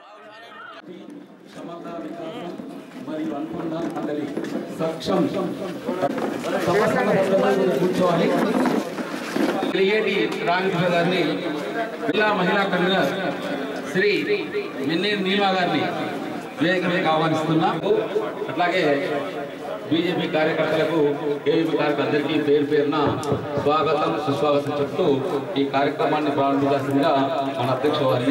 క్షమతా వికాసం మరియు అనుకున్న అందరి సక్షం సమస్యల కూర్చోవాలి క్రియేటివ్ రామకృష్ణ గారిని జిల్లా మహిళా కన్వీనర్ శ్రీ మిన్నేరు నీలిమా గారిని వేదిక మీద ఆహ్వానిస్తున్నా అట్లాగే బీజేపీ కార్యకర్తలకు కేవీపీ కార్యకర్తలకి పేరు పేరున స్వాగతం సుస్వాగతం చెప్తూ ఈ కార్యక్రమాన్ని ప్రారంభించాల్సిందిగా మన అధ్యక్ష వారిని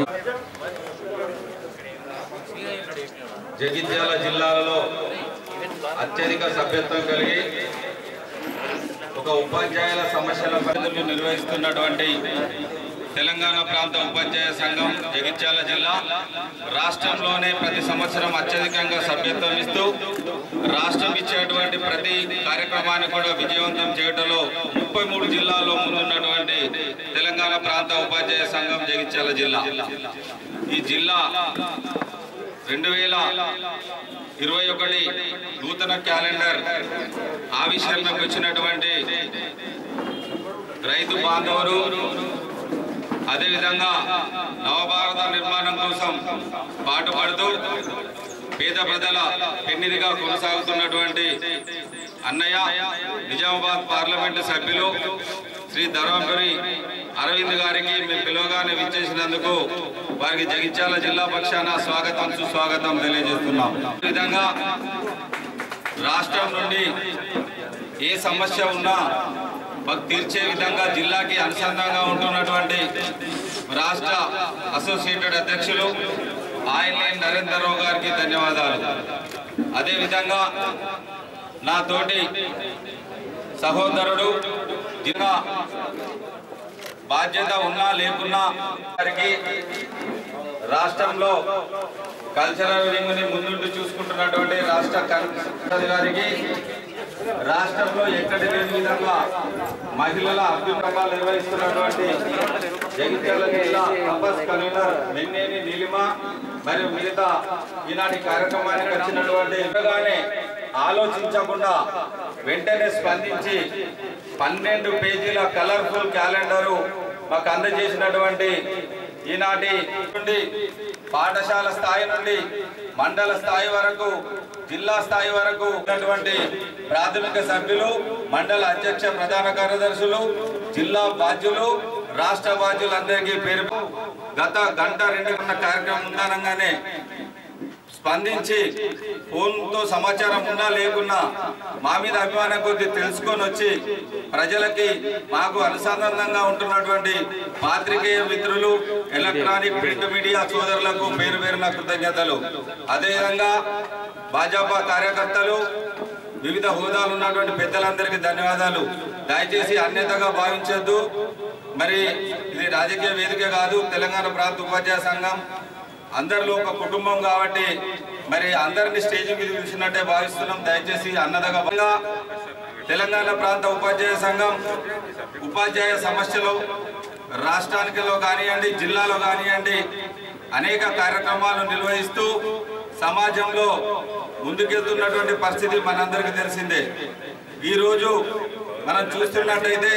జగిత్యాల జిల్లాలలో అత్యధిక సభ్యత్వం కలిగి ఒక ఉపాధ్యాయుల సమస్యల పరిధులు నిర్వహిస్తున్నటువంటి తెలంగాణ ప్రాంత ఉపాధ్యాయ సంఘం జగిత్యాల జిల్లా రాష్ట్రంలోనే ప్రతి సంవత్సరం అత్యధికంగా సభ్యత్వం ఇస్తూ రాష్ట్రం ఇచ్చేటువంటి ప్రతి కార్యక్రమాన్ని కూడా విజయవంతం చేయడంలో ముప్పై మూడు జిల్లాల్లో ముందున్నటువంటి తెలంగాణ ప్రాంత ఉపాధ్యాయ సంఘం జగిత్యాల జిల్లా ఈ జిల్లా రెండు వేల ఇరవై ఒకటి నూతన క్యాలెండర్ ఆవిష్కరణకు వచ్చినటువంటి రైతు బాంధవులు అదేవిధంగా నవభారత నిర్మాణం కోసం పాటుపడుతూ పేద ప్రజల పెన్నిదిగా కొనసాగుతున్నటువంటి అన్నయ్య నిజామాబాద్ పార్లమెంటు సభ్యులు శ్రీ ధర్మపురి అరవింద్ గారికి మేము పిలువగానే విచ్చేసినందుకు వారికి జగిత్యాల జిల్లా పక్షాన స్వాగతం సుస్వాగతం తెలియజేస్తున్నాం ఈ విధంగా రాష్ట్రం నుండి ఏ సమస్య ఉన్నా మాకు తీర్చే విధంగా జిల్లాకి అనుసంధానంగా ఉంటున్నటువంటి రాష్ట్ర అసోసియేటెడ్ అధ్యక్షులు ఆయిల్ నరేందర్ రావు గారికి ధన్యవాదాలు అదేవిధంగా నా తోటి సహోదరుడు జిల్లా బాధ్యత ఉన్నా లేకున్నా వారికి రాష్ట్రంలో కల్చరల్ వింగ్ ని ముందుండి చూసుకుంటున్నటువంటి రాష్ట్ర కలెక్టర్ గారికి రాష్ట్రంలో ఎక్కడి లేని విధంగా మహిళల అభ్యున్నతాలు నిర్వహిస్తున్నటువంటి జగిత్యాల జిల్లా కంపస్ కన్వీనర్ మెన్నేని నీలిమ మరియు మిగతా ఈనాటి కార్యక్రమానికి వచ్చినటువంటి ఇంతగానే ఆలోచించకుండా వెంటనే స్పందించి పన్నెండు పేజీల కలర్ఫుల్ క్యాలెండరు మాకు అందజేసినటువంటి ఈనాటి నుండి పాఠశాల స్థాయి నుండి మండల స్థాయి వరకు జిల్లా స్థాయి వరకు ఉన్నటువంటి ప్రాథమిక సభ్యులు మండల అధ్యక్ష ప్రధాన కార్యదర్శులు జిల్లా బాధ్యులు రాష్ట్ర బాధ్యులందరికీ పేరు గత గంట రెండు గంటల కార్యక్రమం ఉందనగానే స్పందించి ఫోన్తో సమాచారం ఉన్నా లేకున్నా మా మీద అభిమానం కొద్ది తెలుసుకొని వచ్చి ప్రజలకి మాకు అనుసంధానంగా ఉంటున్నటువంటి పాత్రికేయ మిత్రులు ఎలక్ట్రానిక్ ప్రింట్ మీడియా సోదరులకు పేరు పేరున కృతజ్ఞతలు అదేవిధంగా భాజపా కార్యకర్తలు వివిధ హోదాలు ఉన్నటువంటి పెద్దలందరికీ ధన్యవాదాలు దయచేసి అన్యతగా భావించొద్దు మరి ఇది రాజకీయ వేదిక కాదు తెలంగాణ ప్రాంత ఉపాధ్యాయ సంఘం అందరిలో ఒక కుటుంబం కాబట్టి మరి అందరిని స్టేజ్ మీద పిలిచినట్టే భావిస్తున్నాం దయచేసి అన్నదగా తెలంగాణ ప్రాంత ఉపాధ్యాయ సంఘం ఉపాధ్యాయ సమస్యలు రాష్ట్రానికిలో కానివ్వండి జిల్లాలో కానివ్వండి అనేక కార్యక్రమాలు నిర్వహిస్తూ సమాజంలో ముందుకెళ్తున్నటువంటి పరిస్థితి మనందరికీ తెలిసిందే ఈరోజు మనం చూస్తున్నట్టయితే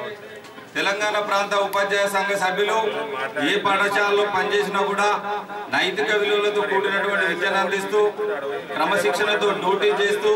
తెలంగాణ ప్రాంత ఉపాధ్యాయ సంఘ సభ్యులు ఏ పాఠశాలలో పనిచేసినా కూడా నైతిక విలువలతో కూడినటువంటి విద్యను అందిస్తూ క్రమశిక్షణతో డ్యూటీ చేస్తూ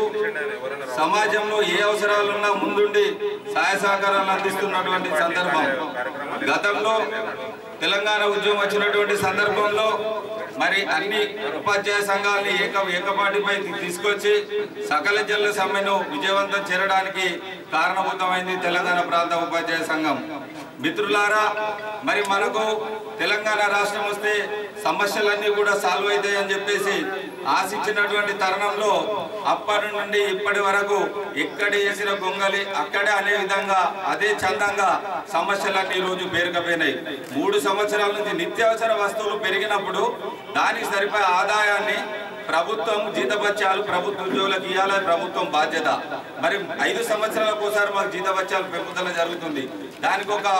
సమాజంలో ఏ అవసరాలున్నా ముందుండి సహాయ సహకారాలు అందిస్తున్నటువంటి సందర్భం గతంలో తెలంగాణ ఉద్యమం వచ్చినటువంటి సందర్భంలో మరి అన్ని ఉపాధ్యాయ సంఘాలని ఏక ఏకపాటిపై తీసుకొచ్చి సకల జిల్లా సమ్మెను విజయవంతం చేరడానికి కారణభూతమైంది తెలంగాణ ప్రాంత ఉపాధ్యాయ సంఘం మిత్రులారా మరి మనకు తెలంగాణ రాష్ట్రం వస్తే సమస్యలన్నీ కూడా సాల్వ్ అవుతాయని చెప్పేసి ఆశించినటువంటి తరుణంలో అప్పటి నుండి ఇప్పటి వరకు ఎక్కడ వేసిన గొంగలి అక్కడే అనే విధంగా అదే చందంగా సమస్యలన్నీ ఈ రోజు పేరుకపోయినాయి మూడు సంవత్సరాల నుంచి నిత్యావసర వస్తువులు పెరిగినప్పుడు దానికి సరిపోయే ఆదాయాన్ని ప్రభుత్వం జీతభత్యాలు ప్రభుత్వ ఉద్యోగులకు ఇవ్వాలని ప్రభుత్వం బాధ్యత మరి ఐదు సంవత్సరాలకు ఒకసారి మాకు జీతభత్యాలు పెంపుదల జరుగుతుంది దానికి ఒక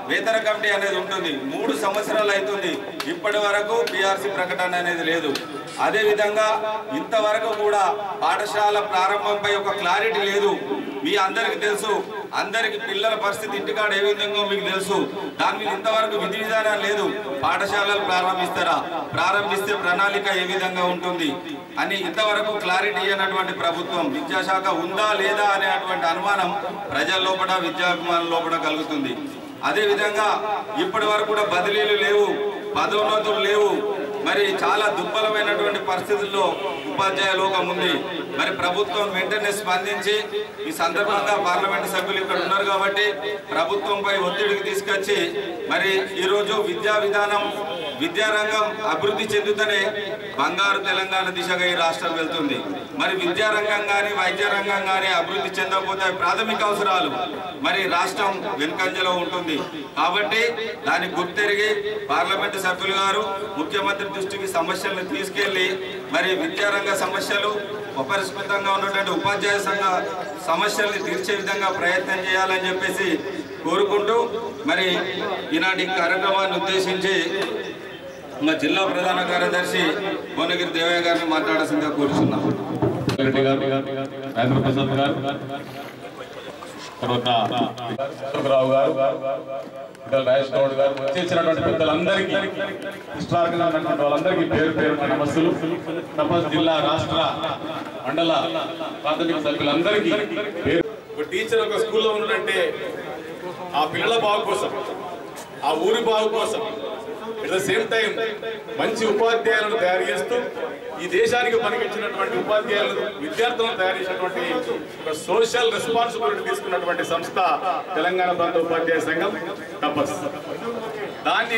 వేతన కమిటీ అనేది ఉంటుంది మూడు సంవత్సరాలు అవుతుంది ఇప్పటి వరకు పిఆర్సీ ప్రకటన అనేది లేదు అదే విధంగా ఇంతవరకు కూడా పాఠశాల ప్రారంభంపై ఒక క్లారిటీ లేదు మీ అందరికీ తెలుసు అందరికి పిల్లల పరిస్థితి ఇంటికాడ ఏ విధంగా మీకు తెలుసు దాని మీద ఇంతవరకు విధి విధానం లేదు పాఠశాలలు ప్రారంభిస్తారా ప్రారంభిస్తే ప్రణాళిక ఏ విధంగా ఉంటుంది అని ఇంతవరకు క్లారిటీ ఇవ్వనటువంటి ప్రభుత్వం విద్యాశాఖ ఉందా లేదా అనేటువంటి అనుమానం ప్రజల లోపల విద్యాభిమానుల లోపల కలుగుతుంది అదే విధంగా ఇప్పటి వరకు కూడా బదిలీలు లేవు పదోన్నతులు లేవు మరి చాలా దుర్బలమైనటువంటి పరిస్థితుల్లో ఉపాధ్యాయ లోకం ఉంది మరి ప్రభుత్వం వెంటనే స్పందించి ఈ సందర్భంగా పార్లమెంటు సభ్యులు ఇక్కడ ఉన్నారు కాబట్టి ప్రభుత్వంపై ఒత్తిడికి తీసుకొచ్చి మరి ఈరోజు విద్యా విధానం విద్యారంగం అభివృద్ధి చెందుతూనే బంగారు తెలంగాణ దిశగా ఈ రాష్ట్రం వెళ్తుంది మరి విద్యారంగం కానీ వైద్య రంగం కానీ అభివృద్ధి చెందకపోతే ప్రాథమిక అవసరాలు మరి రాష్ట్రం వెనుకంజలో ఉంటుంది కాబట్టి దాన్ని గుర్తెరిగి పార్లమెంటు సభ్యులు గారు ముఖ్యమంత్రి దృష్టికి సమస్యలను తీసుకెళ్లి మరి విద్యారంగ సమస్యలు అపరిష్కృతంగా ఉన్నటువంటి ఉపాధ్యాయ సంఘ సమస్యల్ని తీర్చే విధంగా ప్రయత్నం చేయాలని చెప్పేసి కోరుకుంటూ మరి ఈనాటి కార్యక్రమాన్ని ఉద్దేశించి మా జిల్లా ప్రధాన కార్యదర్శి భువనగిరి దేవయ్య గారిని మాట్లాడాల్సిందిగా కోరుతున్నాం రెడ్డి గారు రాజేంద్ర ప్రసాద్ గారు తర్వాత రావు గారు ఇద్దరు రాజేష్ గౌడ్ గారు వచ్చేసినటువంటి పెద్దలందరికీ హిస్టారికల్ ఉన్నటువంటి వాళ్ళందరికీ పేరు పేరు నమస్సులు తపస్ జిల్లా రాష్ట్ర మండల ప్రాథమిక సభ్యులందరికీ పేరు ఒక టీచర్ ఒక స్కూల్లో ఉన్నాడంటే ఆ పిల్లల బాగు కోసం ఆ ఊరి బాగు కోసం ఎట్ ద సేమ్ టైం మంచి ఉపాధ్యాయులను తయారు చేస్తూ ఈ దేశానికి పనికిచ్చినటువంటి ఉపాధ్యాయులను విద్యార్థులను తయారు చేసినటువంటి ఒక సోషల్ రెస్పాన్సిబిలిటీ తీసుకున్నటువంటి సంస్థ తెలంగాణ ప్రాంత ఉపాధ్యాయ సంఘం తపస్ దాన్ని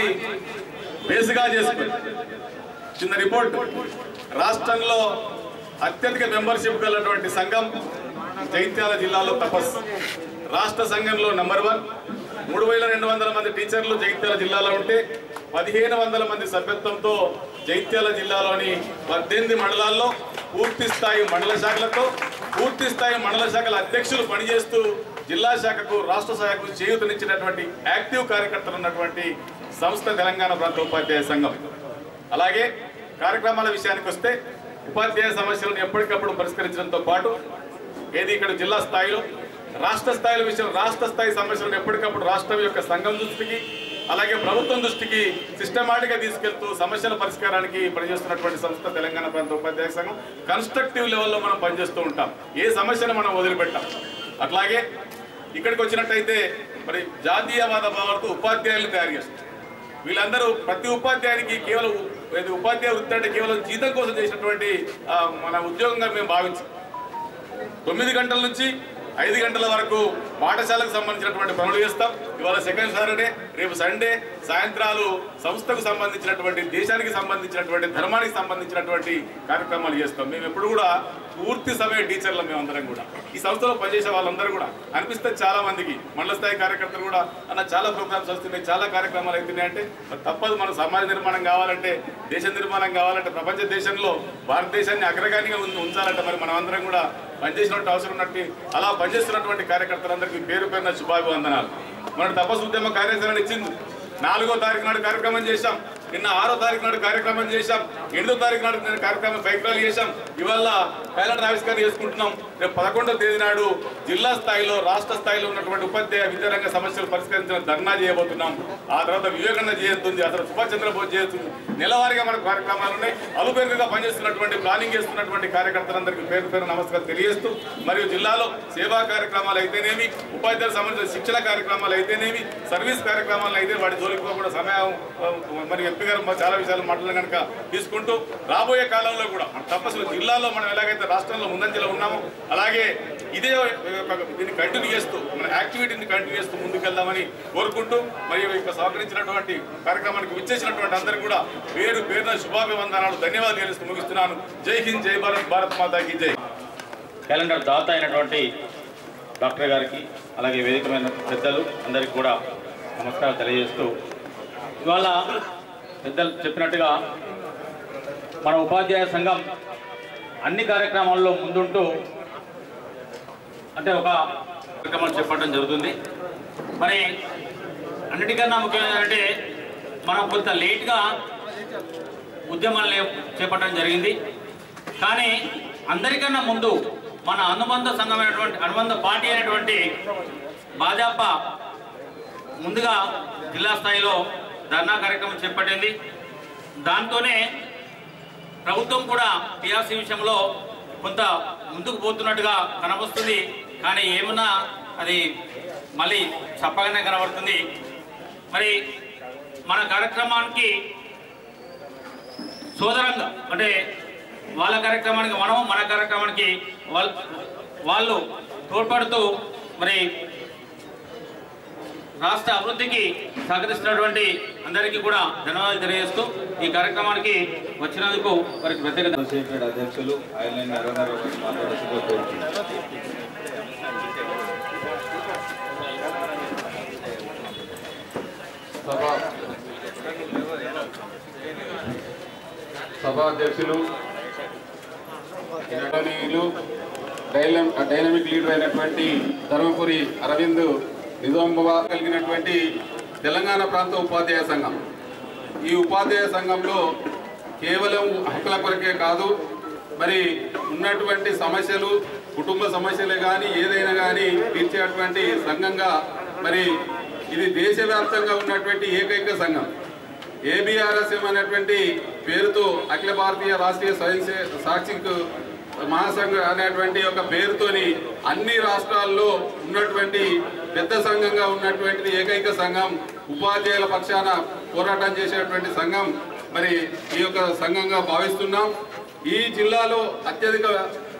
బేస్గా చేసుకుని చిన్న రిపోర్ట్ రాష్ట్రంలో అత్యధిక మెంబర్షిప్ కలిగినటువంటి సంఘం జైత్యాల జిల్లాలో తపస్ రాష్ట్ర సంఘంలో నంబర్ వన్ మూడు వేల రెండు వందల మంది టీచర్లు జైత్యాల జిల్లాలో ఉంటే పదిహేను వందల మంది సభ్యత్వంతో జైత్యాల జిల్లాలోని పద్దెనిమిది మండలాల్లో పూర్తి స్థాయి మండల శాఖలతో పూర్తి స్థాయి మండల శాఖల అధ్యక్షులు పనిచేస్తూ జిల్లా శాఖకు రాష్ట్ర శాఖకు చేయూతనిచ్చినటువంటి యాక్టివ్ కార్యకర్తలు ఉన్నటువంటి సంస్థ తెలంగాణ ప్రాంత ఉపాధ్యాయ సంఘం అలాగే కార్యక్రమాల విషయానికి వస్తే ఉపాధ్యాయ సమస్యలను ఎప్పటికప్పుడు పరిష్కరించడంతో పాటు ఏది ఇక్కడ జిల్లా స్థాయిలో రాష్ట్ర స్థాయిల విషయం రాష్ట్ర స్థాయి సమస్యలను ఎప్పటికప్పుడు రాష్ట్రం యొక్క సంఘం దృష్టికి అలాగే ప్రభుత్వం దృష్టికి సిస్టమాటిక్ గా తీసుకెళ్తూ సమస్యల పరిష్కారానికి పనిచేస్తున్నటువంటి సంస్థ తెలంగాణ ప్రాంత ఉపాధ్యాయ సంఘం కన్స్ట్రక్టివ్ లెవెల్లో మనం పనిచేస్తూ ఉంటాం ఏ సమస్యను మనం వదిలిపెట్టాం అట్లాగే ఇక్కడికి వచ్చినట్టయితే మరి జాతీయవాద భావాలతో ఉపాధ్యాయులను తయారు చేస్తాం వీళ్ళందరూ ప్రతి ఉపాధ్యాయునికి కేవలం ఇది ఉపాధ్యాయ వృత్తి అంటే కేవలం జీతం కోసం చేసినటువంటి ఆ, మన ఉద్యోగంగా మేము భావించాం తొమ్మిది గంటల నుంచి ఐదు గంటల వరకు పాఠశాలకు సంబంధించినటువంటి పనులు చేస్తాం ఇవాళ సెకండ్ సాటర్డే రేపు సండే సాయంత్రాలు సంస్థకు సంబంధించినటువంటి దేశానికి సంబంధించినటువంటి ధర్మానికి సంబంధించినటువంటి కార్యక్రమాలు చేస్తాం మేము ఎప్పుడు కూడా పూర్తి సమయ టీచర్లు మేమందరం కూడా ఈ సంస్థలో పనిచేసే వాళ్ళందరూ కూడా అనిపిస్తుంది చాలా మందికి మండల స్థాయి కార్యకర్తలు కూడా అన్న చాలా ప్రోగ్రామ్స్ వస్తున్నాయి చాలా కార్యక్రమాలు అవుతున్నాయి అంటే మరి తప్పదు మన సమాజ నిర్మాణం కావాలంటే దేశ నిర్మాణం కావాలంటే ప్రపంచ దేశంలో భారతదేశాన్ని అగ్రగానిగా ఉం- ఉంచాలంటే మరి మనం అందరం కూడా పనిచేసినట్టు అవసరం ఉన్నట్టు అలా పనిచేస్తున్నటువంటి కార్యకర్తలందరికీ పేరు పేరున శుభాభివందనాలు మన తపస్సు ఉద్యమ కార్యాచరణ ఇచ్చింది నాలుగో తారీఖు నాడు కార్యక్రమం చేశాం నిన్న ఆరో తారీఖు నాడు కార్యక్రమం చేశాం ఎనిమిదో తారీఖు నాడు నేను కార్యక్రమం బైక్ ర్యాలీ చేశాం ఇవాళ పైలట్ ఆవిష్కరణ చేసుకుంటున్నాం రేపు పదకొండో తేదీ నాడు జిల్లా స్థాయిలో రాష్ట్ర స్థాయిలో ఉన్నటువంటి ఉపాధ్యాయ విద్యారంగ సమస్యలు పరిష్కరించిన ధర్నా చేయబోతున్నాం ఆ తర్వాత వివేకన్న జయంతుంది ఆ తర్వాత సుభాష్ చంద్రబోస్ జయంతుంది నెలవారీగా మనకు కార్యక్రమాలు ఉన్నాయి అలుపేరుగా పనిచేస్తున్నటువంటి ప్లానింగ్ చేస్తున్నటువంటి కార్యకర్తలందరికీ పేరు పేరు నమస్కారం తెలియజేస్తూ మరియు జిల్లాలో సేవా కార్యక్రమాలు అయితేనేమి ఉపాధ్యాయులకు సంబంధించిన శిక్షణ కార్యక్రమాలు అయితేనేమి సర్వీస్ కార్యక్రమాలు అయితే వాటి జోలికి కూడా సమయం ఆ, మరి ఎంపీ గారు మా చాలా విషయాలు మాటలు కనుక తీసుకుంటూ రాబోయే కాలంలో కూడా మన తప్పసులు జిల్లాలో మనం ఎలాగైతే రాష్ట్రంలో ముందంజలో ఉన్నామో అలాగే ఇదే ఒక దీన్ని కంటిన్యూ చేస్తూ మన యాక్టివిటీని కంటిన్యూ చేస్తూ ముందుకెళ్దామని కోరుకుంటూ మరియు ఇక సహకరించినటువంటి కార్యక్రమానికి విచ్చేసినటువంటి అందరూ కూడా పేరు పేరున శుభాభివందనాలు ధన్యవాదాలు తెలుస్తూ ముగిస్తున్నాను జై హింద్ జై భారత్ భారత్ మాతాకి జై క్యాలెండర్ దాత అయినటువంటి డాక్టర్ గారికి అలాగే వేదికమైన పెద్దలు అందరికీ కూడా నమస్కారం తెలియజేస్తూ ఇవాళ పెద్దలు చెప్పినట్టుగా మన ఉపాధ్యాయ సంఘం అన్ని కార్యక్రమాల్లో ముందుంటూ అంటే ఒక కార్యక్రమం చెప్పడం జరుగుతుంది మరి అన్నిటికన్నా ముఖ్యం ఏంటంటే మనం కొంత లేట్గా ఉద్యమాలు చేపట్టడం జరిగింది కానీ అందరికన్నా ముందు మన అనుబంధ సంఘమైనటువంటి అనుబంధ పార్టీ అయినటువంటి భాజపా ముందుగా జిల్లా స్థాయిలో ధర్నా కార్యక్రమం చేపట్టింది దాంతోనే ప్రభుత్వం కూడా టీఆర్సీ విషయంలో కొంత ముందుకు పోతున్నట్టుగా కనబడుతుంది కానీ ఏమన్నా అది మళ్ళీ చప్పగానే కనబడుతుంది మరి మన కార్యక్రమానికి సోదరంగా అంటే వాళ్ళ కార్యక్రమానికి మనం మన కార్యక్రమానికి వాళ్ళ వాళ్ళు తోడ్పడుతూ మరి రాష్ట్ర అభివృద్ధికి సహకరిస్తున్నటువంటి అందరికీ కూడా ధన్యవాదాలు తెలియజేస్తూ ఈ కార్యక్రమానికి వచ్చినందుకు వారికి ప్రత్యేక అసోసియేటెడ్ అధ్యక్షులు ఐర్లాండ్ నరేంద్రరావు గారు మాట్లాడుతూ కోరుతున్నాను సభ సభాధ్యక్షులు గౌరవనీయులు డైలం డైనమిక్ లీడర్ అయినటువంటి ధర్మపురి అరవింద్ నిజామాబా కలిగినటువంటి తెలంగాణ ప్రాంత ఉపాధ్యాయ సంఘం ఈ ఉపాధ్యాయ సంఘంలో కేవలం హక్కుల కొరకే కాదు మరి ఉన్నటువంటి సమస్యలు కుటుంబ సమస్యలే కానీ ఏదైనా కానీ తీర్చేటువంటి సంఘంగా మరి ఇది దేశవ్యాప్తంగా ఉన్నటువంటి ఏకైక సంఘం ఏబిఆర్ఎస్ఎం అనేటువంటి పేరుతో అఖిల భారతీయ రాష్ట్రీయ స్వయం సే- సాక్షిక్ మహాసంఘ అనేటువంటి ఒక పేరుతోని అన్ని రాష్ట్రాల్లో ఉన్నటువంటి పెద్ద సంఘంగా ఉన్నటువంటిది ఏకైక సంఘం ఉపాధ్యాయుల పక్షాన పోరాటం చేసేటువంటి సంఘం మరి ఈ యొక్క సంఘంగా భావిస్తున్నాం ఈ జిల్లాలో అత్యధిక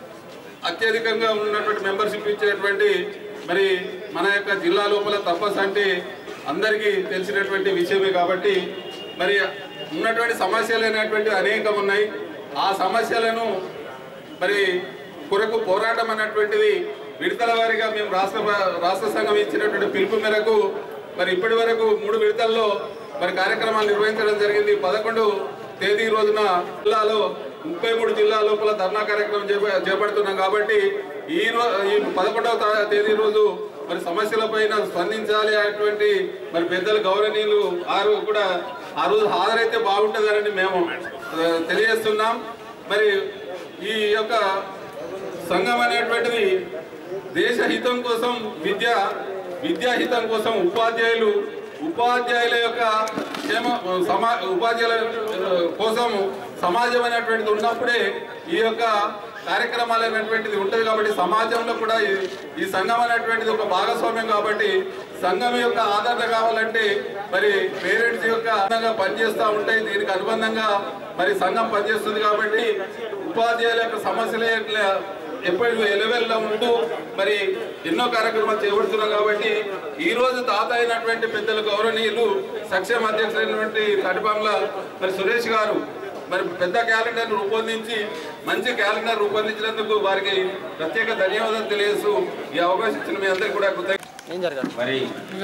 అత్యధికంగా ఉన్నటువంటి మెంబర్షిప్ ఇచ్చేటువంటి మరి మన యొక్క జిల్లా లోపల తపస్సు అంటే అందరికీ తెలిసినటువంటి విషయమే కాబట్టి మరి ఉన్నటువంటి సమస్యలు అనేటువంటి అనేకం ఉన్నాయి ఆ సమస్యలను మరి కొరకు పోరాటం అన్నటువంటిది విడతల వారీగా మేము రాష్ట్ర రాష్ట్ర సంఘం ఇచ్చినటువంటి పిలుపు మేరకు మరి ఇప్పటి వరకు మూడు విడతల్లో మరి కార్యక్రమాలు నిర్వహించడం జరిగింది పదకొండు తేదీ రోజున జిల్లాలో ముప్పై మూడు జిల్లా లోపల ధర్నా కార్యక్రమం చేప- చేపడుతున్నాం కాబట్టి ఈ రోజు ఈ పదకొండవ తా- తేదీ రోజు మరి సమస్యలపైన స్పందించాలి అనేటువంటి మరి పెద్దలు గౌరవనీయులు ఆరు కూడా ఆ రోజు హాజరైతే బాగుంటుందని మేము ఆ, తెలియజేస్తున్నాం మరి ఈ యొక్క సంఘం అనేటువంటిది దేశ హితం కోసం విద్య విద్యా హితం కోసం ఉపాధ్యాయులు ఉపాధ్యాయుల యొక్క క్షేమ సమా ఉపాధ్యాయుల కోసం సమాజం అనేటువంటిది ఉన్నప్పుడే ఈ యొక్క కార్యక్రమాలు అనేటువంటిది ఉంటుంది కాబట్టి సమాజంలో కూడా ఈ- ఈ సంఘం అనేటువంటిది ఒక భాగస్వామ్యం కాబట్టి సంఘం యొక్క ఆదరణ కావాలంటే మరి పేరెంట్స్ యొక్క ఆనందంగా పనిచేస్తూ ఉంటాయి దీనికి అనుబంధంగా మరి సంఘం పనిచేస్తుంది కాబట్టి ఉపాధ్యాయుల యొక్క సమస్యలే ఎప్పుడు ఎలవెల్లో ఉంటూ మరి ఎన్నో కార్యక్రమాలు చేపడుతున్నాం కాబట్టి ఈ రోజు తాత అయినటువంటి పెద్దల గౌరవనీయులు సక్షేమ అధ్యక్షులైనటువంటి కటిపాంల మరి సురేష్ గారు మరి పెద్ద క్యాలెండర్ రూపొందించి మంచి క్యాలెండర్ రూపొందించినందుకు వారికి ప్రత్యేక ధన్యవాదాలు తెలియజేస్తూ ఈ అవకాశం ఇచ్చిన మీ అందరికీ కూడా కృతజ్ఞ మరి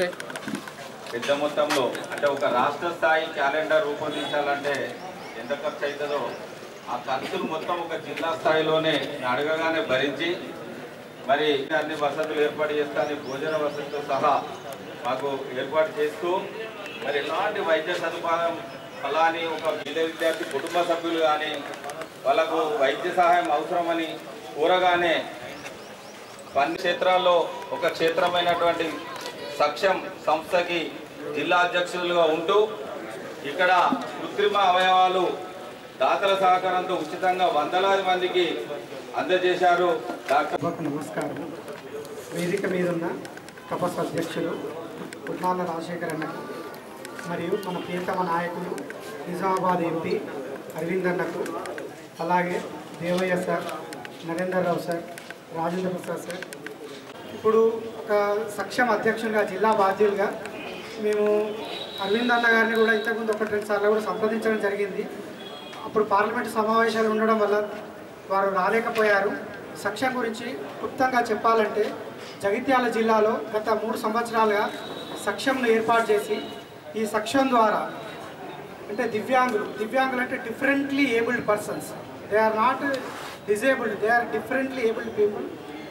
పెద్ద మొత్తంలో అంటే ఒక రాష్ట్ర స్థాయి క్యాలెండర్ రూపొందించాలంటే ఎంత ఖర్చు అవుతుందో ఆ ఖర్చులు మొత్తం ఒక జిల్లా స్థాయిలోనే నేను అడగగానే భరించి మరి అన్ని వసతులు ఏర్పాటు చేస్తాను భోజన వసతితో సహా మాకు ఏర్పాటు చేస్తూ మరి ఎలాంటి వైద్య సదుపాయం ఫలాని ఒక విద్య విద్యార్థి కుటుంబ సభ్యులు కానీ వాళ్ళకు వైద్య సహాయం అవసరమని కోరగానే అన్ని క్షేత్రాల్లో ఒక క్షేత్రమైనటువంటి సక్షం సంస్థకి జిల్లా అధ్యక్షులుగా ఉంటూ ఇక్కడ కృత్రిమ అవయవాలు దాతల సహకారంతో ఉచితంగా వందలాది మందికి అందజేశారు డాక్టర్ సభకు నమస్కారం వేదిక మీద ఉన్న తపస్సు అధ్యక్షులు పుట్నాల రాజశేఖర్ అన్నకు మరియు మన ప్రియతమ నాయకులు నిజామాబాద్ ఎంపీ అరవింద్ అన్నకు అలాగే Devaiah sir Narender Rao sir Rajendra Prasad sir ఇప్పుడు ఒక సక్షం అధ్యక్షులుగా జిల్లా బాధ్యులుగా మేము అరవింద్ అన్న గారిని కూడా ఇంతకుముందు ఒకటి రెండు సార్లు కూడా సంప్రదించడం జరిగింది అప్పుడు పార్లమెంట్ సమావేశాలు ఉండడం వల్ల వారు రాలేకపోయారు సక్షం గురించి క్లుప్తంగా చెప్పాలంటే జగిత్యాల జిల్లాలో గత మూడు సంవత్సరాలుగా సక్షంను ఏర్పాటు చేసి ఈ సక్షం ద్వారా అంటే దివ్యాంగులు దివ్యాంగులు అంటే differently abled persons they are not disabled they are differently abled people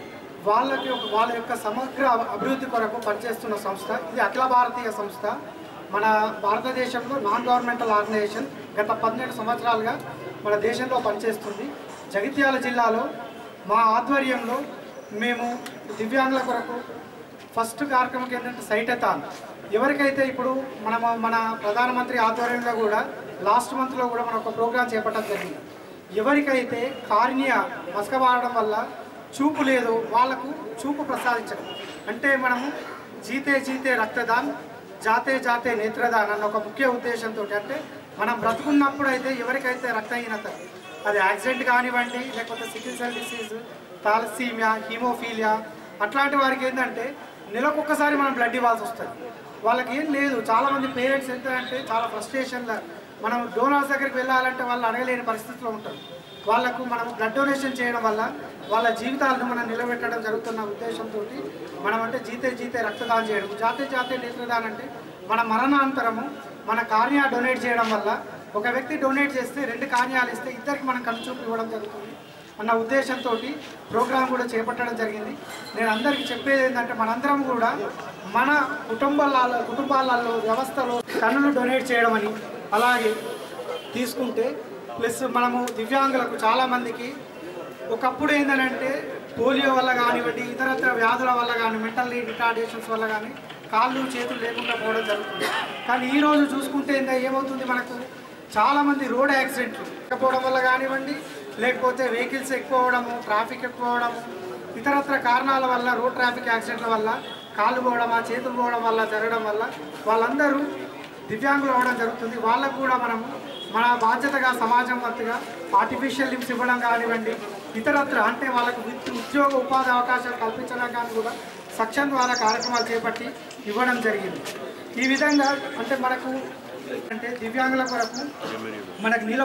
వాళ్ళకి ఒక- వాళ్ళ యొక్క సమగ్ర అభివృద్ధి కొరకు పనిచేస్తున్న సంస్థ ఇది అఖిల భారతీయ సంస్థ మన భారతదేశంలో నాన్ గవర్నమెంటల్ ఆర్గనైజేషన్ గత పన్నెండు సంవత్సరాలుగా మన దేశంలో పనిచేస్తుంది జగిత్యాల జిల్లాలో మా ఆధ్వర్యంలో మేము దివ్యాంగుల కొరకు ఫస్ట్ కార్యక్రమం ఏంటంటే సైటథాన్ ఎవరికైతే ఇప్పుడు మన మన ప్రధానమంత్రి ఆధ్వర్యంలో కూడా లాస్ట్ మంత్లో కూడా మనం ఒక ప్రోగ్రాం చేపట్టడం జరిగింది ఎవరికైతే కార్నియా మసకబారడం వల్ల చూపు లేదు వాళ్ళకు చూపు ప్రసాదించడం అంటే మనము జీతే జీతే రక్తదాన్ జాతే జాతే నేత్రదాన్ అన్న ఒక ముఖ్య ఉద్దేశంతో అంటే మనం బ్రతుకున్నప్పుడు అయితే ఎవరికైతే రక్తహీనత అది యాక్సిడెంట్ కానివ్వండి లేకపోతే sickle cell disease thalassemia haemophilia అట్లాంటి వారికి ఏంటంటే నెలకొక్కసారి మనం బ్లడ్ ఇవ్వాల్సి వస్తుంది వాళ్ళకి ఏం లేదు చాలామంది పేరెంట్స్ ఎంత అంటే చాలా ఫ్రస్ట్రేషన్లో మనం డోనర్స్ దగ్గరికి వెళ్ళాలంటే వాళ్ళు అడగలేని పరిస్థితిలో ఉంటారు వాళ్ళకు మనం బ్లడ్ డొనేషన్ చేయడం వల్ల వాళ్ళ జీవితాలను మనం నిలబెట్టడం జరుగుతున్న ఉద్దేశంతో మనం అంటే జీతే జీతే రక్తదానం చేయడం జాతే జాతే నేత్రదానం అంటే మన మరణాంతరము మన కార్నియా డొనేట్ చేయడం వల్ల ఒక వ్యక్తి డొనేట్ చేస్తే రెండు కార్యాలు ఇస్తే ఇద్దరికి మనం కనుచూపు ఇవ్వడం జరుగుతుంది అన్న ఉద్దేశంతో ప్రోగ్రాం కూడా చేపట్టడం జరిగింది నేను అందరికీ చెప్పేది ఏంటంటే మనందరం కూడా మన కుటుంబాల కుటుంబాలలో వ్యవస్థలో కన్నులు డొనేట్ చేయడం అని అలాగే తీసుకుంటే ప్లస్ మనము దివ్యాంగులకు చాలామందికి ఒకప్పుడు ఏంటంటే పోలియో వల్ల కానివ్వండి ఇతరత్ర వ్యాధుల వల్ల కానీ మెంటల్ రిటార్డేషన్స్ వల్ల కానీ కాళ్ళు చేతులు లేకుండా పోవడం జరుగుతుంది కానీ ఈ రోజు చూసుకుంటే ఏందో ఏమవుతుంది మనకు చాలామంది రోడ్ యాక్సిడెంట్లు లేకపోవడం వల్ల కానివ్వండి లేకపోతే వెహికల్స్ ఎక్కువ అవడము ట్రాఫిక్ ఎక్కువ అవడము ఇతరత్ర కారణాల వల్ల రోడ్ ట్రాఫిక్ యాక్సిడెంట్ల వల్ల కాళ్ళు పోవడమా చేతులు పోవడం వల్ల జరగడం వల్ల వాళ్ళందరూ దివ్యాంగులు అవ్వడం జరుగుతుంది వాళ్ళకు కూడా మనము మన బాధ్యతగా సమాజం వంతుగా ఆర్టిఫిషియల్ లిమ్స్ ఇవ్వడం కానివ్వండి ఇతరత్ర అంటే వాళ్ళకు విత్- ఉద్యోగ ఉపాధి అవకాశాలు కల్పించడం కానీ కూడా సక్షం ద్వారా కార్యక్రమాలు చేపట్టి ఇవ్వడం జరిగింది ఈ విధంగా అంటే మనకు అంటే దివ్యాంగుల కొరకు మనకు నిల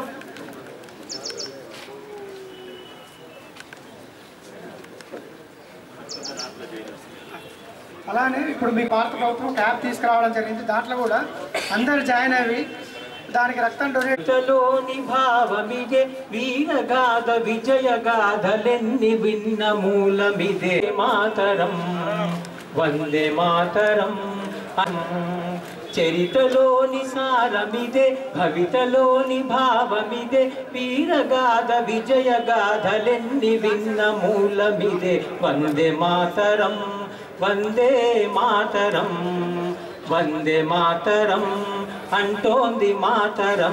అలానే ఇప్పుడు మీ భారత ప్రభుత్వం క్యాబ్ తీసుకురావడం జరిగింది దాంట్లో కూడా అందరు జాయిన్ అయ్యి దానికి రక్తం డొనేట్ లోని భావమిదే వీరగాథ విజయగాథలెన్ని విన్న మూలమిదే మాతరం వందే మాతరం చరితలోని సారమిదే భవితలోని భావమిదే వీరగాథ విజయగాథలెన్ని విన్న మూలమిదే వందే మాతరం వందే మాతరం వందే మాతరం అంటోంది మాతరం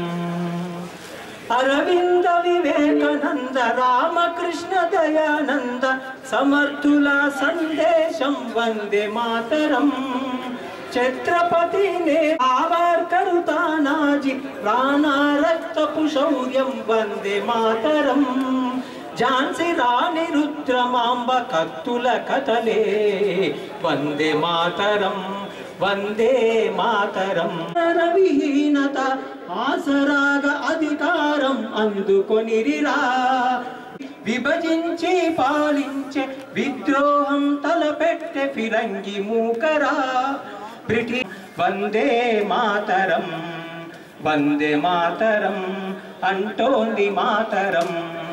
అరవింద వివేకానంద రామకృష్ణ దయానంద సమర్థుల సందేశం వందే మాతరం ఛత్రపతి నే ఆవార్కరు తానాజీ రాణా రక్తపు శౌర్యం వందే మాతరం ఝాన్సీ రాణి రుద్రమాంబ కత్తుల కథలే వందే మాతరం వందే మాతరం విహీనత ఆసరాగ అధికారం అందుకొనిరిరా విభజించి పాలించే విద్రోహం తలపెట్టె ఫిరంగి మూకరా బ్రిటిష్ వందే మాతరం వందే మాతరం అంటోంది మాతరం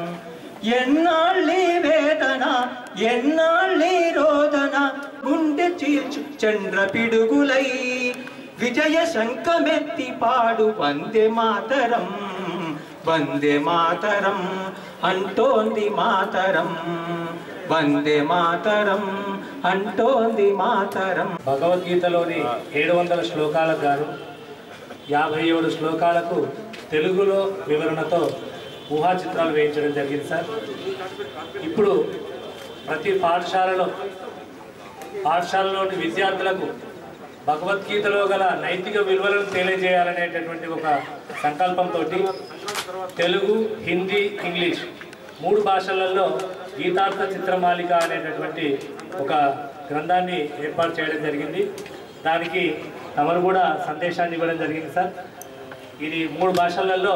ఎన్నాళ్ళీ వేదన ఎన్నాళ్ళీ రోదన గుండె చీల్చు చంద్ర పిడుగులై విజయ శంఖమెత్తి పాడు వందే మాతరం వందే మాతరం అంటోంది మాతరం వందే మాతరం అంటోంది మాతరం భగవద్గీతలోని ఏడు వందల శ్లోకాలకు గాను యాభై ఏడు శ్లోకాలకు తెలుగులో వివరణతో ఊహా చిత్రాలు వేయించడం జరిగింది సార్ ఇప్పుడు ప్రతి పాఠశాలలో పాఠశాలలోని విద్యార్థులకు భగవద్గీతలో గల నైతిక విలువలను తెలియజేయాలనేటటువంటి ఒక సంకల్పంతో తెలుగు హిందీ ఇంగ్లీష్ మూడు భాషలలో గీతార్థ చిత్రమాలిక అనేటటువంటి ఒక గ్రంథాన్ని ఏర్పాటు చేయడం జరిగింది దానికి తమరు కూడా సందేశాన్ని ఇవ్వడం జరిగింది సార్ ఇది మూడు భాషలలో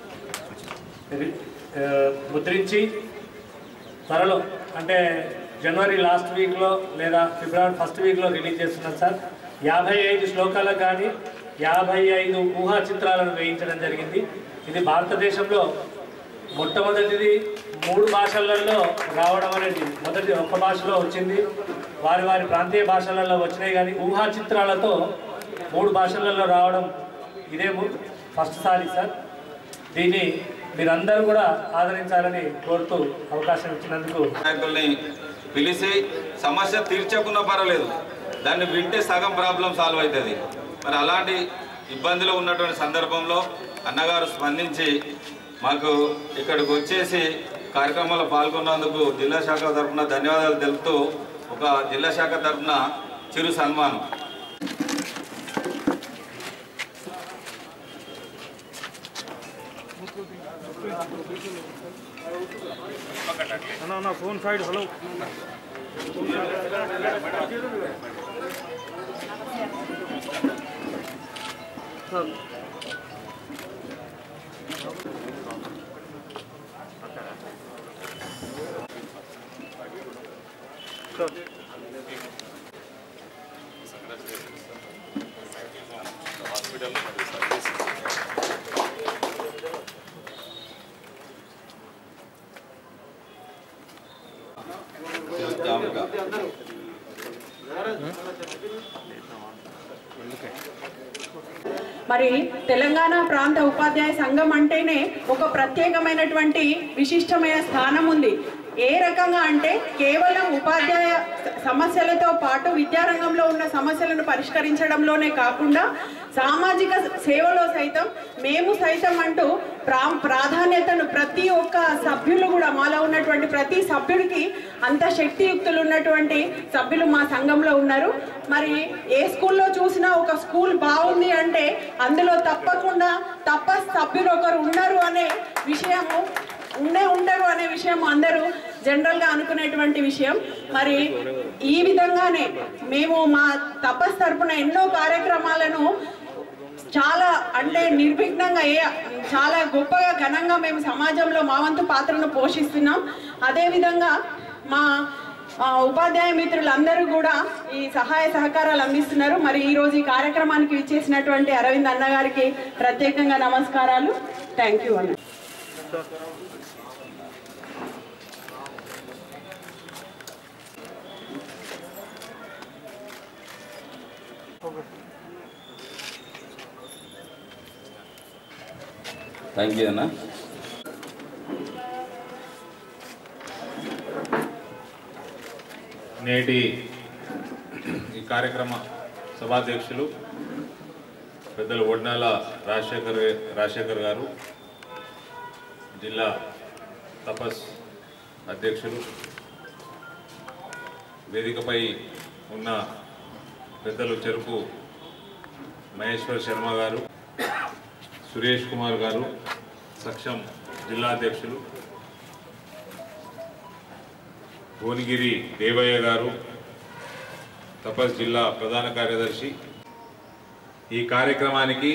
రి- ఆ, ముద్రించి త్వరలో అంటే జనవరి లాస్ట్ వీక్లో లేదా ఫిబ్రవరి ఫస్ట్ వీక్లో రిలీజ్ చేస్తున్నాం సార్ యాభై ఐదు శ్లోకాలకు కానీ యాభై ఐదు ఊహా చిత్రాలను వేయించడం జరిగింది ఇది భారతదేశంలో మొట్టమొదటిది మూడు భాషలలో రావడం అనేది మొదటి ఒక్క భాషలో వచ్చింది వారి వారి ప్రాంతీయ భాషలలో వచ్చినాయి కానీ ఊహా చిత్రాలతో మూడు భాషలలో రావడం ఇదే ము- ఫస్ట్ సారి సార్ దీన్ని మీరందరూ కూడా ఆదరించాలని కోరుతూ అవకాశం ఇచ్చినందుకు నాయకుల్ని పిలిచి సమస్య తీర్చకుండా పర్వాలేదు దాన్ని వింటే సగం ప్రాబ్లం సాల్వ్ అవుతుంది మరి అలాంటి ఇబ్బందులు ఉన్నటువంటి సందర్భంలో అన్నగారు స్పందించి మాకు ఇక్కడికి వచ్చేసి కార్యక్రమంలో పాల్గొన్నందుకు జిల్లా శాఖ తరఫున ధన్యవాదాలు తెలుపుతూ ఒక జిల్లా శాఖ తరఫున చిరు సన్మానం ఫోన్ సైడ్ హలో జాముగా మరి తెలంగాణ ప్రాంత ఉపాధ్యాయ సంఘం అంటేనే ఒక ప్రత్యేకమైనటువంటి విశిష్టమైన స్థానం ఉంది ఏ రకంగా అంటే కేవలం ఉపాధ్యాయ స- సమస్యలతో పాటు విద్యారంగంలో ఉన్న సమస్యలను పరిష్కరించడంలోనే కాకుండా సామాజిక సేవలో సైతం మేము సైతం అంటూ ప్రా ప్రాధాన్యతను ప్రతి ఒక్క సభ్యులు కూడా మాలో ఉన్నటువంటి ప్రతి సభ్యుడికి అంత శక్తియుక్తులు ఉన్నటువంటి సభ్యులు మా సంఘంలో ఉన్నారు మరి ఏ స్కూల్లో చూసినా ఒక స్కూల్ బాగుంది అంటే అందులో తప్పకుండా తప్ప సభ్యులు ఒకరు ఉన్నారు అనే విషయము ఉండే ఉంటారు అనే విషయం అందరూ జనరల్గా అనుకునేటువంటి విషయం మరి ఈ విధంగానే మేము మా తపస్ తరపున ఎన్నో కార్యక్రమాలను చాలా అంటే నిర్విఘ్నంగా ఏ చాలా గొప్పగా ఘనంగా మేము సమాజంలో మా వంతు పాత్రను పోషిస్తున్నాం అదేవిధంగా మా ఆ, ఉపాధ్యాయ మిత్రులందరూ కూడా ఈ సహాయ సహకారాలు అందిస్తున్నారు మరి ఈ రోజు ఈ కార్యక్రమానికి ఇచ్చేసినటువంటి అరవింద్ అన్న గారికి ప్రత్యేకంగా నమస్కారాలు థ్యాంక్ యూ అన్న థ్యాంక్ యూ అన్న నేటి ఈ కార్యక్రమ సభాధ్యక్షులు పెద్దలు ఒడ్నాల రాజశేఖర్ రాజశేఖర్ గారు జిల్లా తపస్ అధ్యక్షులు వేదికపై ఉన్న పెద్దలు చెరుకు మహేశ్వర్ శర్మ గారు సురేష్ కుమార్ గారు సక్షం జిల్లా అధ్యక్షులు భువనగిరి దేవయ్య గారు తపస్ జిల్లా ప్రధాన కార్యదర్శి ఈ కార్యక్రమానికి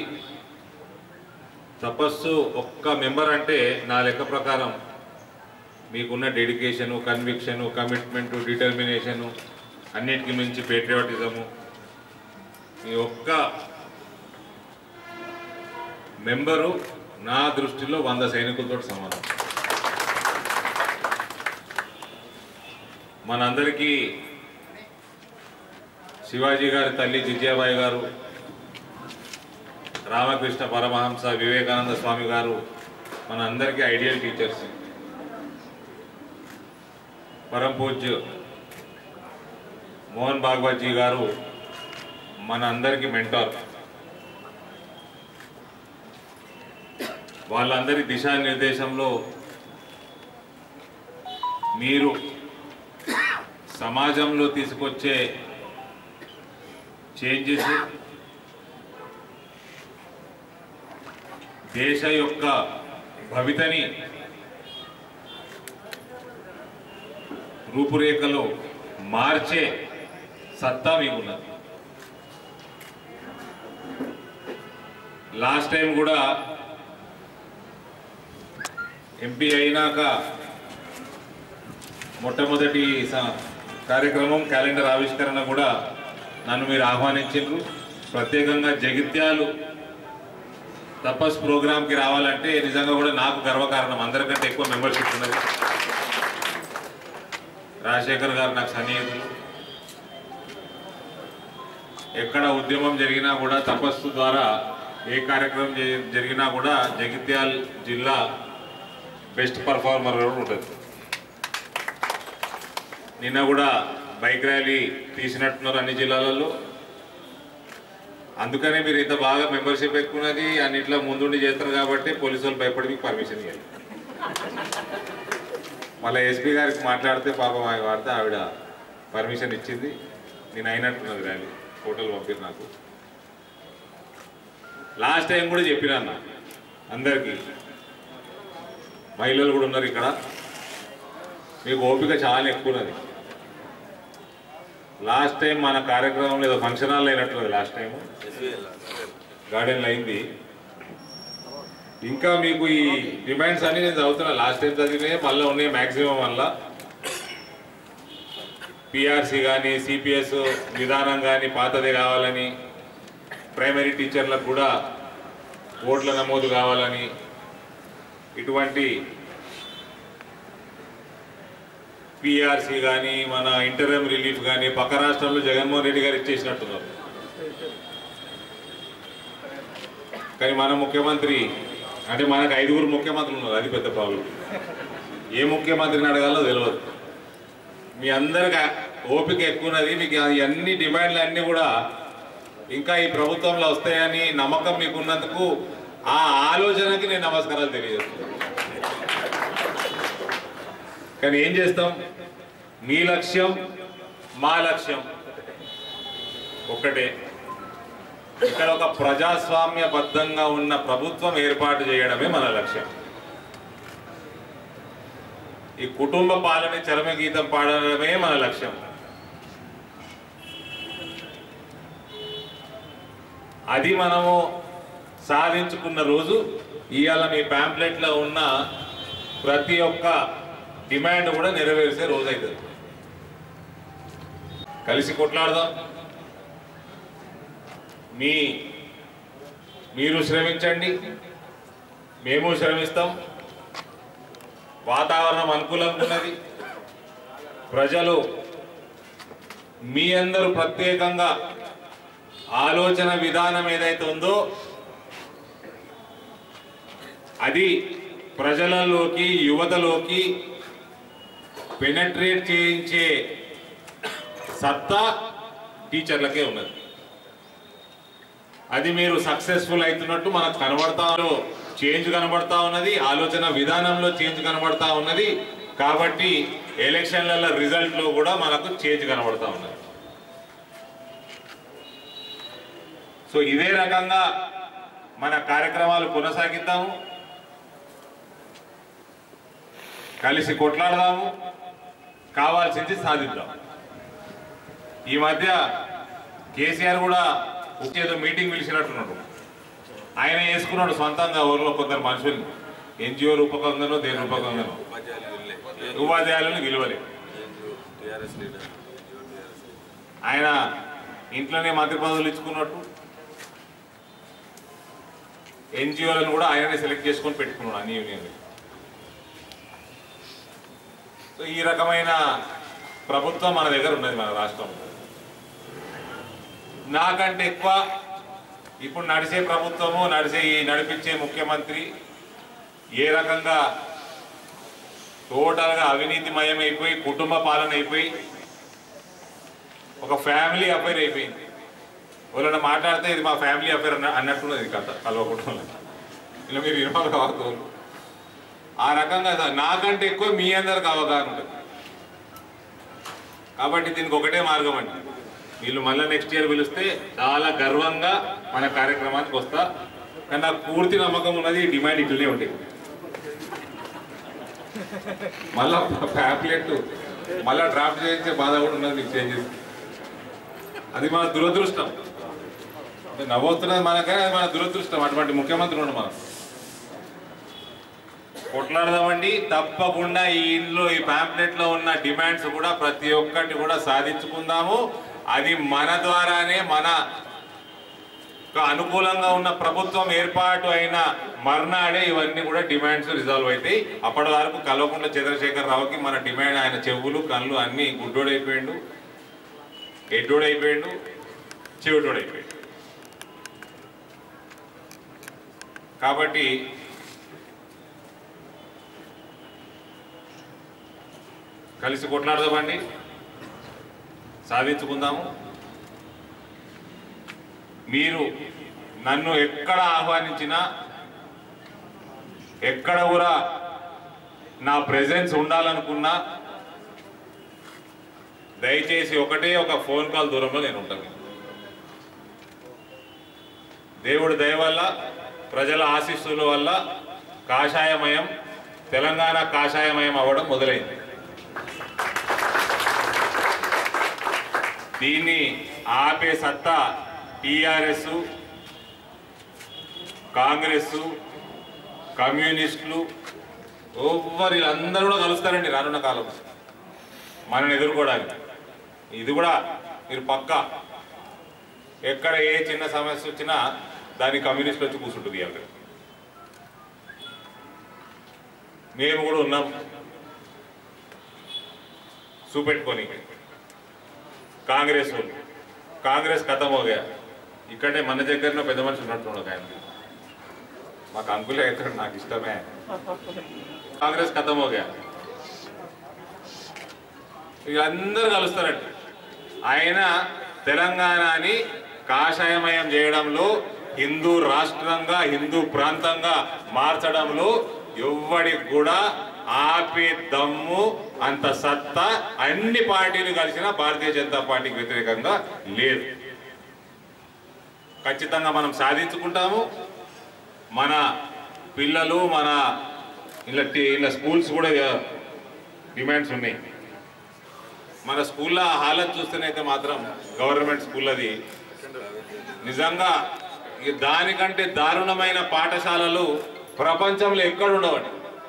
తపస్సు ఒక్క మెంబర్ అంటే నా లెక్క ప్రకారం మీకున్న డెడికేషను కన్విక్షను కమిట్మెంటు డిటర్మినేషను అన్నిటికీ మించి పేట్రియాటిజము ఈ ఒక్క మెంబరు నా దృష్టిలో వంద సైనికులతో సమానం మనందరికీ శివాజీ గారి తల్లి జిజ్యాబాయి గారు రామకృష్ణ పరమహంస వివేకానంద స్వామి గారు మన అందరికీ ఐడియల్ టీచర్స్ పరం పూజ్య మోహన్ భాగవత్ జీ గారు మన అందరికీ మెంటార్ వాళ్ళందరి దిశానిర్దేశంలో మీరు సమాజంలో తీసుకొచ్చే చేంజెస్ దేశ యొక్క భవితని రూపురేఖలు మార్చే సత్తా మీకున్నది లాస్ట్ టైం కూడా ఎంపీ అయినాక మొట్టమొదటి స- కార్యక్రమం క్యాలెండర్ ఆవిష్కరణ కూడా నన్ను మీరు ఆహ్వానించారు ప్రత్యేకంగా జగిత్యాలు తపస్ ప్రోగ్రామ్కి రావాలంటే నిజంగా కూడా నాకు గర్వకారణం అందరికంటే ఎక్కువ మెంబర్షిప్ ఉన్నది రాజశేఖర్ గారు నాకు సన్నిహితులు ఎక్కడ ఉద్యమం జరిగినా కూడా తపస్సు ద్వారా ఏ కార్యక్రమం జరి- జరిగినా కూడా జగిత్యాల్ జిల్లా బెస్ట్ పర్ఫార్మర్ ఉంటుంది నిన్న కూడా బైక్ ర్యాలీ తీసినట్టున్నారు అన్ని జిల్లాలలో అందుకనే మీరు ఇంత బాగా మెంబర్షిప్ ఎక్కున్నది అన్నిట్లో ముందుండి చేస్తారు కాబట్టి పోలీసు వాళ్ళు భయపడి మీకు పర్మిషన్ ఇవ్వాలి మళ్ళీ ఎస్పీ గారికి మాట్లాడితే పాపం ఆమె వాడితే ఆవిడ పర్మిషన్ ఇచ్చింది నేను అయినట్టున్నది ర్యాలీ ఫోటోలు పంపిరు నాకు లాస్ట్ టైం కూడా చెప్పిన అన్న అందరికీ మహిళలు కూడా ఉన్నారు ఇక్కడ మీకు ఓపిక చాలా ఎక్కువ ఉన్నది లాస్ట్ టైం మన కార్యక్రమంలో ఏదో ఫంక్షన్ హాల్ అయినట్లుంది లాస్ట్ టైం గార్డెన్లో అయింది ఇంకా మీకు ఈ డిమాండ్స్ అన్ని నేను చదువుతున్నా లాస్ట్ టైం చదివినాయి మళ్ళీ ఉన్నాయి మ్యాక్సిమం వల్ల పిఆర్సీ కానీ సిపిఎస్ విధానం కానీ పాతదే కావాలని ప్రైమరీ టీచర్లకు కూడా ఓట్ల నమోదు కావాలని ఇటువంటి పిఆర్సీ కానీ మన ఇంటర్ఎం రిలీఫ్ కానీ పక్క రాష్ట్రంలో జగన్మోహన్ రెడ్డి గారు ఇచ్చేసినట్టున్నారు కానీ మన ముఖ్యమంత్రి అంటే మనకు ఐదుగురు ముఖ్యమంత్రులు ఉన్నారు అది పెద్ద ప్రాబ్లం ఏ ముఖ్యమంత్రిని అడగాలో తెలియదు మీ అందరికి ఓపిక ఎక్కువ ఉన్నది మీకు ఈ అన్ని డిమాండ్లు అన్నీ కూడా ఇంకా ఈ ప్రభుత్వంలో వస్తాయని నమ్మకం మీకు ఉన్నందుకు ఆ ఆలోచనకి నేను నమస్కారాలు తెలియజేస్తున్నాను కానీ ఏం చేస్తాం మీ లక్ష్యం మా లక్ష్యం ఒక్కటే ఇక్కడ ఒక ప్రజాస్వామ్యబద్ధంగా ఉన్న ప్రభుత్వం ఏర్పాటు చేయడమే మన లక్ష్యం ఈ కుటుంబ పాలన చరమ గీతం పాడడమే మన లక్ష్యం అది మనము సాధించుకున్న రోజు ఇవాళ మీ ప్యాంప్లెట్లో ఉన్న ప్రతి ఒక్క డిమాండ్ కూడా నెరవేర్చే రోజు అవుతుంది కలిసి కొట్లాడదాం మీ మీరు శ్రమించండి మేము శ్రమిస్తాం వాతావరణం అనుకూలంగా ఉన్నది ప్రజలు మీ అందరూ ప్రత్యేకంగా ఆలోచన విధానం ఏదైతే ఉందో అది ప్రజలలోకి యువతలోకి పెనట్రేట్ చేయించే సత్తా టీచర్లకే ఉన్నది అది మీరు సక్సెస్ఫుల్ అవుతున్నట్టు మనకు కనబడతా చేంజ్ కనబడతా ఉన్నది ఆలోచన విధానంలో చేంజ్ కనబడతా ఉన్నది కాబట్టి ఎలక్షన్ల రిజల్ట్ లో కూడా మనకు చేంజ్ కనబడతా ఉన్నది సో ఇదే రకంగా మన కార్యక్రమాలు కొనసాగిద్దాము కలిసి కొట్లాడదాము కావాల్సింది సాధిద్దాం ఈ మధ్య కేసీఆర్ కూడా ఏదో మీటింగ్ పిలిచినట్టున్నాడు ఆయన వేసుకున్నాడు సొంతంగా ఊర్లో కొందరు మనుషుల్ని ఎన్జిఓ రూపకంగానో దేని రూపకంగానో ఉపాధ్యాయులను విలువలే ఆయన ఇంట్లోనే మంత్రి పదవులు ఇచ్చుకున్నట్టు ఎన్జిఓలను కూడా ఆయననే సెలెక్ట్ చేసుకొని పెట్టుకున్నాడు అన్ని యూనియన్లు సో ఈ రకమైన ప్రభుత్వం మన దగ్గర ఉన్నది మన రాష్ట్రంలో నాకంటే ఎక్కువ ఇప్పుడు నడిచే ప్రభుత్వము నడిచే ఈ నడిపించే ముఖ్యమంత్రి ఏ రకంగా టోటల్గా అవినీతిమయం అయిపోయి కుటుంబ పాలన అయిపోయి ఒక ఫ్యామిలీ అఫైర్ అయిపోయింది వాళ్ళని మాట్లాడితే ఇది మా ఫ్యామిలీ అఫైర్ అన్న అన్నట్టున్నది కథ కలవకుండా ఇలా మీరు ఇన్వాల్వ్ కావద్దు ఆ రకంగా దా- నాకంటే ఎక్కువ మీ అందరికి అవగాహన ఉంటుంది కాబట్టి దీనికి ఒకటే మార్గం అండి వీళ్ళు మళ్ళీ నెక్స్ట్ ఇయర్ పిలిస్తే చాలా గర్వంగా మన కార్యక్రమానికి వస్తా కానీ నాకు పూర్తి నమ్మకం ఉన్నది ఈ డిమాండ్ ఇట్లనే ఉంటాయి మళ్ళా ప్యాంప్లెట్ మళ్ళా డ్రాఫ్ట్ చేయించే బాధ కూడా ఉన్నది మీకు చేంజెస్ అది మన దురదృష్టం అంటే నవ్వుతున్నది మనకనే అది మన దురదృష్టం అటువంటి ముఖ్యమంత్రి ఉండు మనం కొట్లాడదామండి తప్పకుండా ఈ ఇంట్లో ఈ పాంప్లెట్ లో ఉన్న డిమాండ్స్ కూడా ప్రతి ఒక్కటి కూడా సాధించుకుందాము అది మన ద్వారానే మన ఒక అనుకూలంగా ఉన్న ప్రభుత్వం ఏర్పాటు అయిన మర్నాడే ఇవన్నీ కూడా డిమాండ్స్ రిజాల్వ్ అవుతాయి అప్పటి వరకు కల్వకుంట్ల చంద్రశేఖర్ రావుకి మన డిమాండ్ ఆయన చెవులు కళ్ళు అన్ని గుడ్డోడైపోయిండు ఎడ్డోడైపోయిండు చెవిటోడైపోయాడు కాబట్టి కలిసి కొట్లాడదామండి సాధించుకుందాము మీరు నన్ను ఎక్కడ ఆహ్వానించినా ఎక్కడ కూడా నా ప్రెజెన్స్ ఉండాలనుకున్నా దయచేసి ఒకటే ఒక ఫోన్ కాల్ దూరంలో నేను ఉంటాను దేవుడి దయ వల్ల ప్రజల ఆశీస్సుల వల్ల కాషాయమయం తెలంగాణ కాషాయమయం అవ్వడం మొదలైంది దీన్ని ఆపే సత్తా టిఆర్ఎస్ కాంగ్రెస్ కమ్యూనిస్టులు ఎవ్వరు వీళ్ళందరూ కూడా కలుస్తారండి రానున్న కాలం మనని ఎదుర్కోవడానికి ఇది కూడా మీరు పక్క ఎక్కడ ఏ చిన్న సమస్య వచ్చినా దాని కమ్యూనిస్టులు వచ్చి కూర్చుంటుంది ఇవాళ మేము కూడా ఉన్నాం చూపెట్టుకొని కాంగ్రెస్ వాళ్ళు కాంగ్రెస్ ఖతం హోగా ఇక్కడే మన దగ్గరలో పెద్ద మనిషి ఉన్నట్టున్నాడు ఆయన మాకు అంకులే ఎక్కడ నాకు ఇష్టమే కాంగ్రెస్ ఖతం హోగా వీళ్ళందరూ కలుస్తారంట ఆయన తెలంగాణని కాషాయమయం చేయడంలో హిందూ రాష్ట్రంగా హిందూ ప్రాంతంగా మార్చడంలో ఎవ్వడికి కూడా ఆపే దమ్ము అంత సత్తా అన్ని పార్టీలు కలిసిన భారతీయ జనతా పార్టీకి వ్యతిరేకంగా లేదు ఖచ్చితంగా మనం సాధించుకుంటాము మన పిల్లలు మన ఇలా ఇలా స్కూల్స్ కూడా డిమాండ్స్ ఉన్నాయి మన స్కూల్లో హాలత్ చూస్తేనైతే మాత్రం గవర్నమెంట్ స్కూల్ అది నిజంగా ఇక దానికంటే దారుణమైన పాఠశాలలు ప్రపంచంలో ఎక్కడ ఉండవండి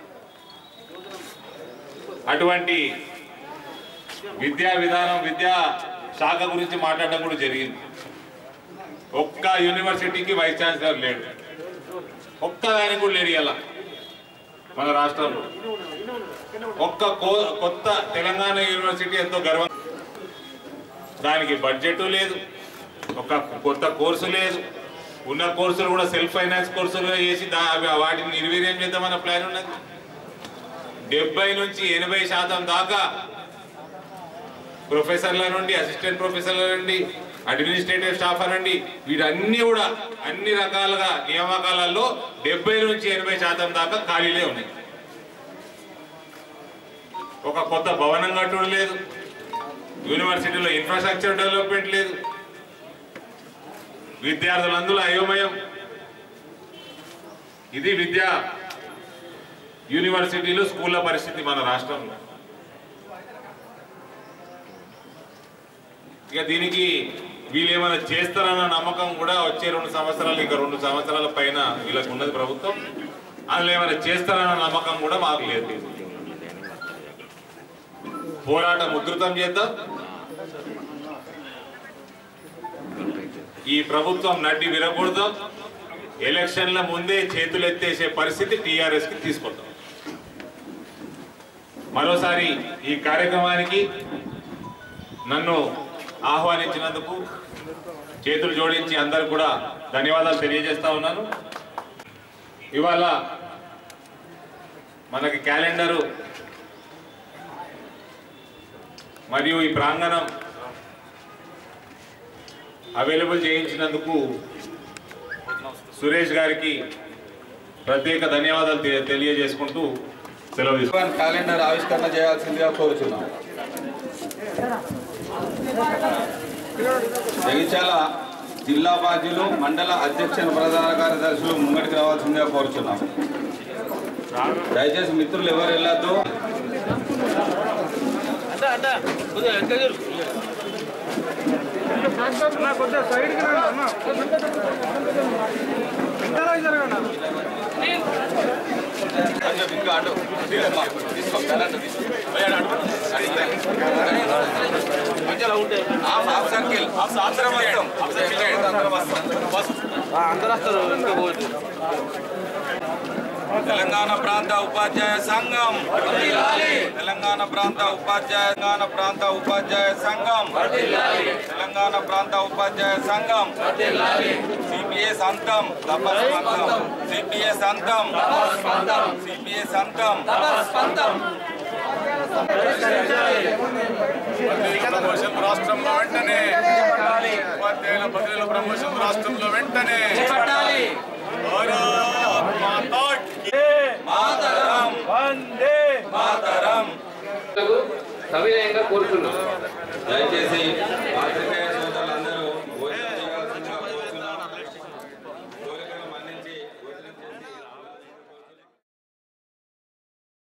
అటువంటి విద్యా విధానం విద్యా శాఖ గురించి మాట్లాడడం కూడా జరిగింది ఒక్క యూనివర్సిటీకి వైస్ ఛాన్సలర్ లేడు ఒక్క దానికి కూడా లేడు ఇలా మన రాష్ట్రంలో ఒక్క కో- కొత్త తెలంగాణ యూనివర్సిటీ ఎంతో గర్వం దానికి బడ్జెట్ లేదు ఒక కొత్త కోర్సు లేదు ఉన్న కోర్సులు కూడా సెల్ఫ్ ఫైనాన్స్ కోర్సులుగా చేసి దా- అవి వాటిని నిర్వీర్యం చేద్దామన్న ప్లాన్ ఉన్నది డెబ్బై నుంచి ఎనభై శాతం దాకా ప్రొఫెసర్ల నుండి అసిస్టెంట్ ప్రొఫెసర్ల నుండి అడ్మినిస్ట్రేటివ్ స్టాఫ్ అనండి వీటన్ని కూడా అన్ని రకాలుగా నియామకాలలో డెబ్బై నుంచి ఎనభై శాతం దాకా ఖాళీలే ఉన్నాయి ఒక కొత్త భవనం కట్టుడు లేదు యూనివర్సిటీలో ఇన్ఫ్రాస్ట్రక్చర్ డెవలప్మెంట్ లేదు విద్యార్థులందులో అయోమయం ఇది విద్యా యూనివర్సిటీలు స్కూళ్ళ పరిస్థితి మన రాష్ట్రంలో ఇక దీనికి వీళ్ళు ఏమైనా చేస్తారన్న నమ్మకం కూడా వచ్చే రెండు సంవత్సరాలు ఇంకా రెండు సంవత్సరాల పైన వీళ్ళకు ఉన్నది ప్రభుత్వం అందులో ఏమైనా చేస్తారన్న నమ్మకం కూడా మాకు లేదు పోరాటం ఉధృతం చేద్దాం ఈ ప్రభుత్వం నడ్డి విరగొడదాం ఎలక్షన్ల ముందే చేతులు ఎత్తేసే పరిస్థితి టీఆర్ఎస్ కి తీసుకొద్దాం మరోసారి ఈ కార్యక్రమానికి నన్ను ఆహ్వానించినందుకు చేతులు జోడించి అందరు కూడా ధన్యవాదాలు తెలియజేస్తా ఉన్నాను ఇవాళ మనకి క్యాలెండరు మరియు ఈ ప్రాంగణం అవైలబుల్ చేయించినందుకు సురేష్ గారికి ప్రత్యేక ధన్యవాదాలు తె- తెలియజేసుకుంటూ సెలవు తీసుకుంటాను క్యాలెండర్ ఆవిష్కరణ చేయాల్సిందిగా కోరుచున్నాం జగిత్యాల జిల్లా బాధ్యులు మండల అధ్యక్ష ప్రధాన కార్యదర్శులు ముంగడికి రావాల్సిందిగా కోరుచున్నాం దయచేసి మిత్రులు ఎవరు వెళ్ళొద్దు కొంచెం ఇంకా అటు తీసుకోమ్మా. తీసుకో కరెంట్ తీసుకో కొంచెం హాఫ్ హాఫ్ సర్కిల్ అందరం వస్తాం అందరం వస్తాం తెలంగాణ ప్రాంత ఉపాధ్యాయ సంఘం తెలంగాణ ప్రాంత ఉపాధ్యాయ తెలంగాణ ప్రాంత ఉపాధ్యాయ సంఘం తెలంగాణ ప్రాంత ఉపాధ్యాయ సంఘం సిపిఎస్ అంతం తపస్పంతం సిపిఎస్ అంతం సిపిఎస్ అంతం ప్రమోషన్ రాష్ట్రంలో వెంటనే ఉపాధ్యాయుల బదిలీల ప్రమోషన్ రాష్ట్రంలో వెంటనే భారత్ మాతా కీ మాతరం వందే మాతరం సవినయంగా కోరుతున్నాం దయచేసి పాత్రికేయ